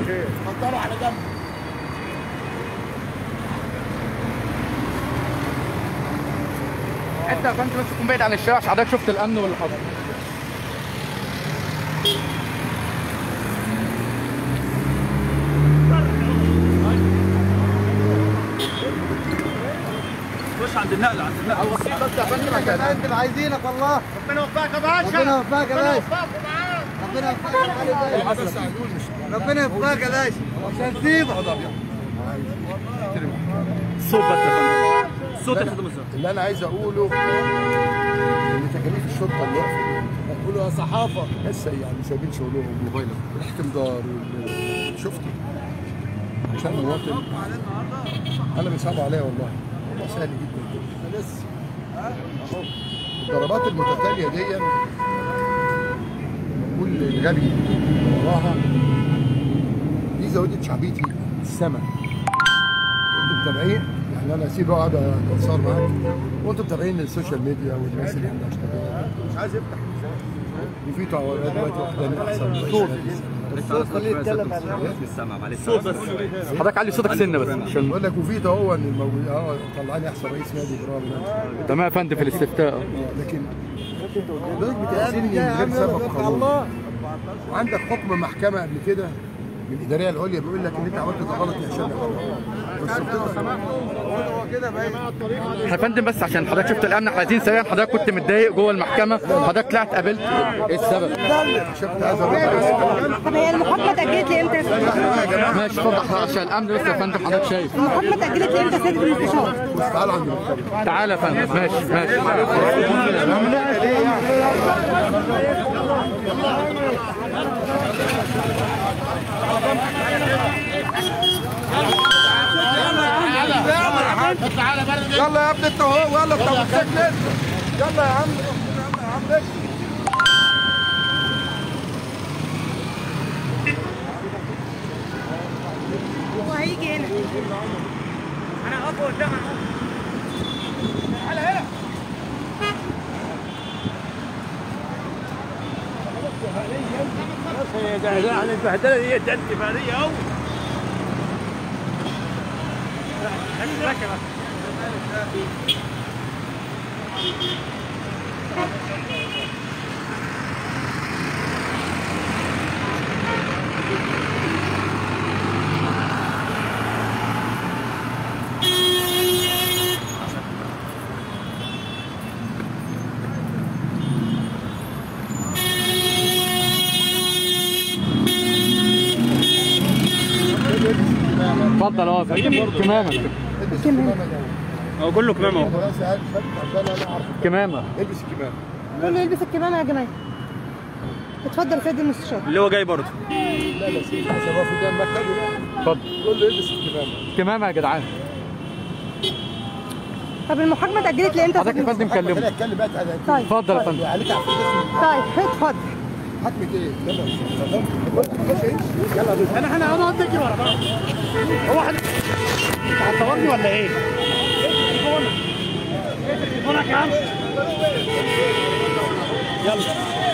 خير اتفضلوا على جنب انت يا فندم بس تكون بعيد عن الشارع عشان حضرتك شفت الامن واللي حصل خش عند النقل عند النقل بس يا فندم عشان انت عايزينك والله ربنا يوفقك يا باشا ربنا يوفقك يا ربنا باشا يوفقكم معانا ربنا يوفقك يا باشا ربنا يوفقك يا باشا مش هنسيبك الصوت بس يا فندم الصوت يا فندم الصوت اللي انا عايز اقوله ان تكاليف الشرطه اللي واقفه بيقولوا يا صحافه لسه يعني سايبين شغلهم موبايلهم الاحتمدار وال- شفت عشان المواطن انا بيصعبوا عليا والله والله سهل جدا لسه اهو الضربات المتتاليه دي كل الغبي وراها دي زودت شعبيتي السما انتوا متابعين يعني انا اسيب اقعد اتصور معاك وانتوا متابعين السوشيال ميديا والناس اللي عندها اشتغال مش عايز يفتح وفي تعويضات دلوقتي واحده من احسن صوت الصوت خليه يتكلم عن السمع معلش الصوت بس حضرتك علي صوتك سنه بس عشان بقول لك وفي هو ان الموجود اه طلعني احسن رئيس نادي برافو تمام يا فندم في الاستفتاء لكن حضرتك بتأذيني من غير سبب قانوني وعندك حكم محكمه قبل كده من الاداريه العليا بيقول لك ان انت عملت ده غلط يا عشان هو كده باين يا فندم بس عشان حضرتك شفت الامن احنا عايزين سريعا حضرتك كنت متضايق جوه المحكمه حضرتك طلعت قابلت ايه السبب؟ شفت هذا الرئيس طب هي المحاكمه اتاجلت لامتى يا سيدي؟ ماشي اتفضل عشان الامن بس يا فندم حضرتك شايف المحاكمه اتاجلت لامتى يا سيدي في المستشار؟ بص تعالوا عند المحكمه تعالى يا فندم ماشي ماشي يلا يا ابني انت اهو يلا انت موتوسيكل يلا يا عم يلا يا عم امشي. هو هيجي هنا انا اقف قدام يعني البهدله دي ده انتفاضيه قوي اتفضل اه كمامه البس الكمامه ده هو كله كمام اهو خلاص قاعد عشان انا اعرف كمامه البس الكمامه قول له يلبس الكمامه يا جماعه اتفضل يا سيدي المستشار اللي هو جاي برضه لا لا سيدي عشان هو في ده المكتب اتفضل قول له البس الكمامه كمامه يا جدعان طب المحاكمه اتاجلت لامتى يا حضرتك سيدي يا فندم المستشار؟ كلمه خليني اتكلم بقى تعالى طيب اتفضل يا فندم عليك على الفلوس طيب اتفضل حكمة ايه؟ يلا يلا انا انا انا هديكي ورا بقى هو حد هتصورني ولا ايه؟ تليفونك تليفونك يا عم يلا